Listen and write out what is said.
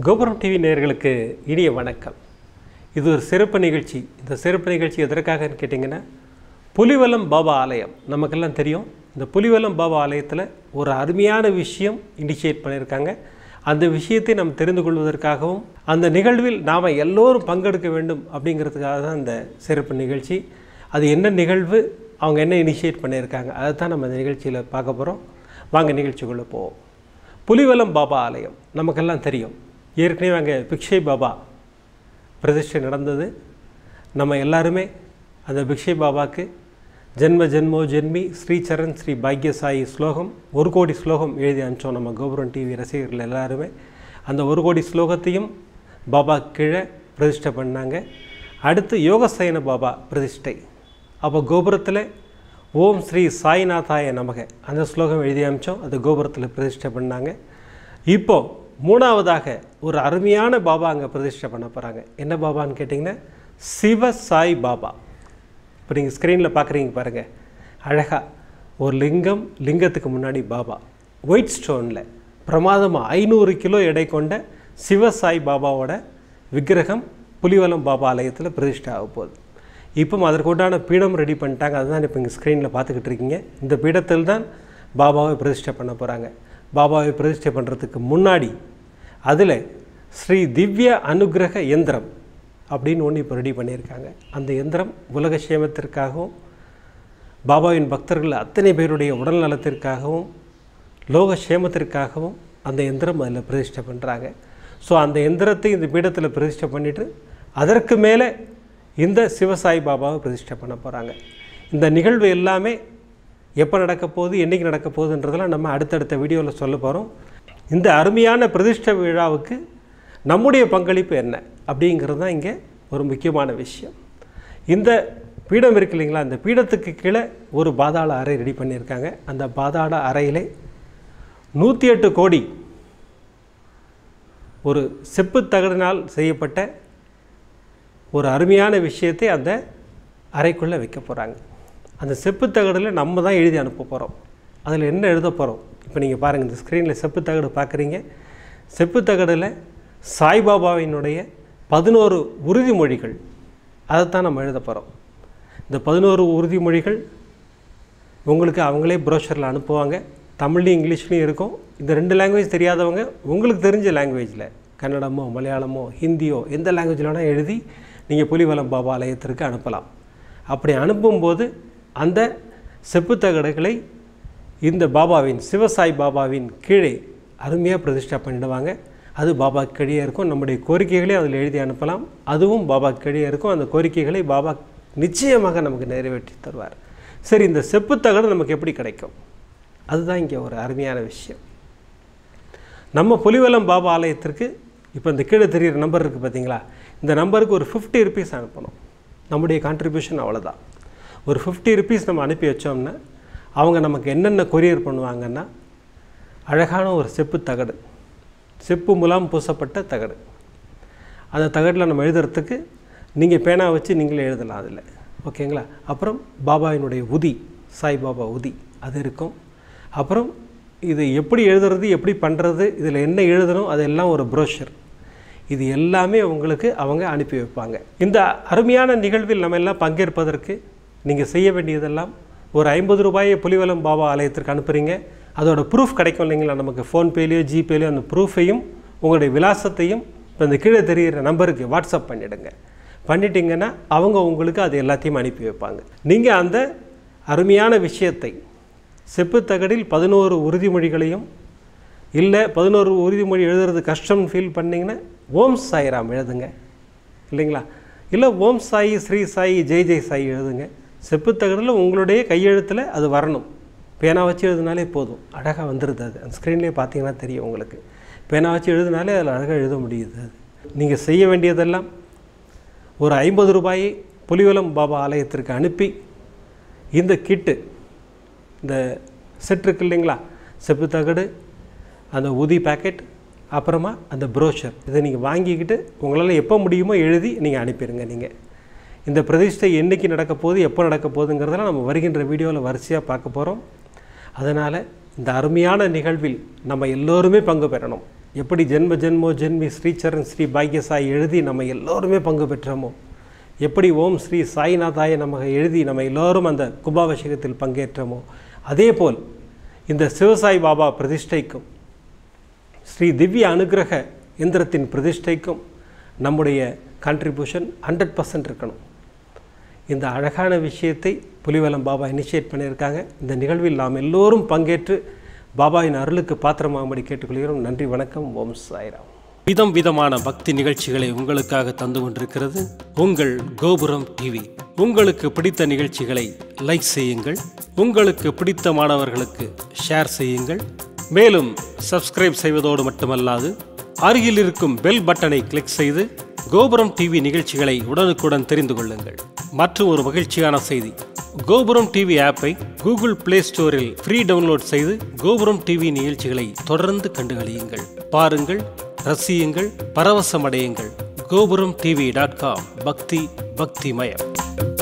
கோபுரம் டிவி நேயர்களுக்கு இனிய வணக்கம் இது ஒரு சிறப்பு நிகழ்ச்சி இந்த சிறப்பு நிகழ்ச்சி எதற்காகன்னு கேட்டிங்கன்னா புலிவலம் பாபா ஆலயம் நமக்கெல்லாம் தெரியும் இந்த புலிவலம் பாபா ஆலயத்தில் ஒரு அருமையான விஷயம் இனிஷியேட் பண்ணியிருக்காங்க அந்த விஷயத்தை நாம் தெரிந்து கொள்வதற்காகவும் அந்த நிகழ்வில் நாம் எல்லோரும் பங்கெடுக்க வேண்டும் அப்படிங்கிறதுக்காக தான் இந்த சிறப்பு நிகழ்ச்சி அது என்ன நிகழ்வு அவங்க என்ன இனிஷியேட் பண்ணியிருக்காங்க அதை தான் நம்ம இந்த நிகழ்ச்சியில் பார்க்க போகிறோம் வாங்க நிகழ்ச்சிக்குள்ளே போவோம் புலிவலம் பாபா ஆலயம் நமக்கெல்லாம் தெரியும் ஏற்கனவே அங்கே பிக்ஷை பாபா பிரதிஷ்டை நடந்தது நம்ம எல்லாருமே அந்த பிக்ஷை பாபாக்கு ஜென்ம ஜென்மோ ஜென்மி ஸ்ரீசரண் ஸ்ரீ பாக்யசாயி ஸ்லோகம் ஒரு கோடி ஸ்லோகம் எழுதி அனுப்பிச்சோம் நம்ம கோபுரம் டிவி ரசிகர்கள் எல்லாருமே அந்த ஒரு கோடி ஸ்லோகத்தையும் பாபா கீழே பிரதிஷ்டை பண்ணாங்க அடுத்து யோகசயன பாபா பிரதிஷ்டை அப்போ கோபுரத்தில் ஓம் ஸ்ரீ சாய்நாதாய நமக அந்த ஸ்லோகம் எழுதி அமிச்சோம் அது கோபுரத்தில் பிரதிஷ்டை பண்ணாங்க இப்போ மூணாவதாக ஒரு அருமையான பாபா அங்கே பிரதிஷ்டை பண்ண போகிறாங்க என்ன பாபான்னு கேட்டிங்கன்னா சிவ சாய் பாபா இப்போ நீங்கள் ஸ்க்ரீனில் பார்க்குறீங்க பாருங்கள் அழகாக ஒரு லிங்கம் லிங்கத்துக்கு முன்னாடி பாபா ஒயிட் ஸ்டோனில் பிரமாதமாக ஐநூறு கிலோ எடை கொண்ட சிவசாய் பாபாவோட விக்கிரகம் புலிவலம் பாபா ஆலயத்தில் பிரதிஷ்டை ஆக போகுது இப்போ அதற்குண்டான பீடம் ரெடி பண்ணிட்டாங்க அதுதான் இப்போ இங்கே ஸ்க்ரீனில் பார்த்துக்கிட்டு இருக்கீங்க இந்த பீடத்தில் தான் பாபாவை பிரதிஷ்டை பண்ண போகிறாங்க பாபாவை பிரதிஷ்டை பண்ணுறதுக்கு முன்னாடி அதில் ஸ்ரீ திவ்ய அனுகிரக எந்திரம் அப்படின்னு ஒன்று இப்போ ரெடி பண்ணியிருக்காங்க அந்த எந்திரம் உலக சேமத்திற்காகவும் பாபாவின் பக்தர்கள் அத்தனை பேருடைய உடல் நலத்திற்காகவும் லோக சேமத்திற்காகவும் அந்த எந்திரம் அதில் பிரதிஷ்டை பண்ணுறாங்க ஸோ அந்த எந்திரத்தை இந்த பீடத்தில் பிரதிஷ்டை பண்ணிவிட்டு அதற்கு மேலே இந்த சிவசாய் பாபாவை பிரதிஷ்டை பண்ண போகிறாங்க இந்த நிகழ்வு எல்லாமே எப்போ நடக்க போகுது என்றைக்கு நடக்க போகுதுன்றதெல்லாம் நம்ம அடுத்தடுத்த வீடியோவில் சொல்ல போகிறோம் இந்த அருமையான பிரதிஷ்டை விழாவுக்கு நம்முடைய பங்களிப்பு என்ன அப்படிங்கிறது தான் இங்கே ஒரு முக்கியமான விஷயம் இந்த பீடம் இருக்கு இல்லைங்களா அந்த பீடத்துக்கு கீழே ஒரு பாதாள அறை ரெடி பண்ணியிருக்காங்க அந்த பாதாள அறையிலே நூற்றி எட்டு கோடி ஒரு செப்பு தகடினால் செய்யப்பட்ட ஒரு அருமையான விஷயத்தை அந்த அறைக்குள்ளே வைக்க போகிறாங்க அந்த செப்பு தகடில் நம்ம தான் எழுதி அனுப்ப போகிறோம் அதில் என்ன எழுத போகிறோம் இப்போ நீங்கள் பாருங்கள் இந்த ஸ்க்ரீனில் செப்பு தகடு பார்க்குறீங்க செப்பு தகடில் சாய்பாபாவினுடைய பதினோரு உறுதிமொழிகள் அதைத்தான் நம்ம எழுத போகிறோம் இந்த பதினோரு உறுதிமொழிகள் உங்களுக்கு அவங்களே ப்ரோஷரில் அனுப்புவாங்க தமிழ்லையும் இங்கிலீஷ்லையும் இருக்கும் இந்த ரெண்டு லாங்குவேஜ் தெரியாதவங்க உங்களுக்கு தெரிஞ்ச லாங்குவேஜில் கன்னடமோ மலையாளமோ ஹிந்தியோ எந்த லாங்குவேஜில் வேணால் எழுதி நீங்கள் புலிவலம் பாபா ஆலயத்திற்கு அனுப்பலாம் அப்படி அனுப்பும்போது அந்த செப்புத்தகடுகளை இந்த பாபாவின் சிவசாய் பாபாவின் கீழே அருமையாக பிரதிஷ்டா பண்ணிடுவாங்க அது பாபா கீழே இருக்கும் நம்முடைய கோரிக்கைகளை அதில் எழுதி அனுப்பலாம் அதுவும் பாபா கீழே இருக்கும் அந்த கோரிக்கைகளை பாபா நிச்சயமாக நமக்கு நிறைவேற்றி தருவார் சரி இந்த செப்புத்தகடு நமக்கு எப்படி கிடைக்கும் அதுதான் இங்கே ஒரு அருமையான விஷயம் நம்ம புலிவலம் பாபா ஆலயத்திற்கு இப்போ இந்த கீழே தெரிகிற நம்பர் இருக்குது பார்த்தீங்களா இந்த நம்பருக்கு ஒரு ஃபிஃப்டி ருபீஸ் அனுப்பணும் நம்முடைய கான்ட்ரிபியூஷன் அவ்வளோதான் ஒரு ஃபிஃப்டி ருபீஸ் நம்ம அனுப்பி வச்சோம்னா அவங்க நமக்கு என்னென்ன கொரியர் பண்ணுவாங்கன்னா அழகான ஒரு செப்பு தகடு செப்பு முலாம் பூசப்பட்ட தகடு அந்த தகடில் நம்ம எழுதுறதுக்கு நீங்கள் பேனா வச்சு நீங்களே எழுதலாம் அதில் ஓகேங்களா அப்புறம் பாபாவினுடைய உதி சாய்பாபா உதி அது இருக்கும் அப்புறம் இது எப்படி எழுதுறது எப்படி பண்ணுறது இதில் என்ன எழுதணும் அதெல்லாம் ஒரு ப்ரோஷர் இது எல்லாமே உங்களுக்கு அவங்க அனுப்பி வைப்பாங்க இந்த அருமையான நிகழ்வில் நம்ம எல்லாம் பங்கேற்பதற்கு நீங்கள் செய்ய வேண்டியதெல்லாம் ஒரு ஐம்பது ரூபாயை புலிவலம் பாபா ஆலயத்திற்கு அனுப்புகிறீங்க அதோட ப்ரூஃப் கிடைக்கும் இல்லைங்களா நமக்கு ஃபோன்பேலையோ ஜிபேலையோ அந்த ப்ரூஃபையும் உங்களுடைய விலாசத்தையும் இப்போ இந்த கீழே தெரிகிற நம்பருக்கு வாட்ஸ்அப் பண்ணிவிடுங்க பண்ணிட்டீங்கன்னா அவங்க உங்களுக்கு அது எல்லாத்தையும் அனுப்பி வைப்பாங்க நீங்கள் அந்த அருமையான விஷயத்தை செப்புத்தகடில் பதினோரு உறுதிமொழிகளையும் இல்லை பதினோரு உறுதிமொழி எழுதுறது கஷ்டம்னு ஃபீல் பண்ணிங்கன்னா ஓம் சாய்ராம் எழுதுங்க இல்லைங்களா இல்லை ஓம் சாயி ஸ்ரீ சாயி ஜெய் ஜெய் சாயி எழுதுங்க செப்புத்தகடில் உங்களுடைய கையெழுத்தில் அது வரணும் பேனா வச்சு எழுதினாலே போதும் அழகாக வந்துடுது அது அந்த ஸ்க்ரீன்லேயே பார்த்தீங்கன்னா தெரியும் உங்களுக்கு பேனா வச்சு எழுதினாலே அதில் அழகாக எழுத முடியுது அது நீங்கள் செய்ய வேண்டியதெல்லாம் ஒரு ஐம்பது ரூபாயை புலிவலம் பாபா ஆலயத்திற்கு அனுப்பி இந்த கிட்டு இந்த செட் இருக்கு இல்லைங்களா செப்பு தகடு அந்த உதி பேக்கெட் அப்புறமா அந்த ப்ரோஷர் இதை நீங்கள் வாங்கிக்கிட்டு உங்களால் எப்போ முடியுமோ எழுதி நீங்கள் அனுப்பிடுங்க நீங்கள் இந்த பிரதிஷ்டை என்றைக்கு நடக்க போகுது எப்போ நடக்க போகுதுங்கிறதெல்லாம் நம்ம வருகின்ற வீடியோவில் வரிசையாக பார்க்க போகிறோம் அதனால் இந்த அருமையான நிகழ்வில் நம்ம எல்லோருமே பங்கு பெறணும் எப்படி ஜென்ம ஜென்மோ ஜென்மி ஸ்ரீச்சரன் ஸ்ரீ பாக்யசாய் எழுதி நம்ம எல்லோருமே பங்கு பெற்றோமோ எப்படி ஓம் ஸ்ரீ சாய்நாதாய நமக எழுதி நம்ம எல்லோரும் அந்த கும்பாபிஷேகத்தில் பங்கேற்றோமோ அதே போல் இந்த சிவசாய் பாபா பிரதிஷ்டைக்கும் ஸ்ரீ திவ்ய அனுகிரக எந்திரத்தின் பிரதிஷ்டைக்கும் நம்முடைய கான்ட்ரிபியூஷன் ஹண்ட்ரட் பர்சன்ட் இருக்கணும் இந்த அழகான விஷயத்தை புலிவலம் பாபா இனிஷியேட் பண்ணியிருக்காங்க இந்த நிகழ்வில் நாம் எல்லோரும் பங்கேற்று பாபாவின் அருளுக்கு பாத்திரமாகும்படி கேட்டுக்கொள்கிறோம் நன்றி வணக்கம் ஓம் சாய்ராம் விதம் விதமான பக்தி நிகழ்ச்சிகளை உங்களுக்காக தந்து கொண்டிருக்கிறது உங்கள் கோபுரம் டிவி உங்களுக்கு பிடித்த நிகழ்ச்சிகளை லைக் செய்யுங்கள் உங்களுக்கு பிடித்த மாணவர்களுக்கு ஷேர் செய்யுங்கள் மேலும் சப்ஸ்கிரைப் செய்வதோடு மட்டுமல்லாது அருகில் இருக்கும் பெல் பட்டனை கிளிக் செய்து கோபுரம் டிவி நிகழ்ச்சிகளை உடனுக்குடன் தெரிந்து கொள்ளுங்கள் மற்றும் ஒரு மகிழ்ச்சியான செய்தி கோபுரம் டிவி ஆப்பை கூகுள் பிளே ஸ்டோரில் ஃப்ரீ டவுன்லோட் செய்து கோபுரம் டிவி நிகழ்ச்சிகளை தொடர்ந்து கண்டுகளியுங்கள் பாருங்கள் ரசியுங்கள் பரவசமடையுங்கள் கோபுரம் டிவி டாட் காம் பக்தி பக்திமயம்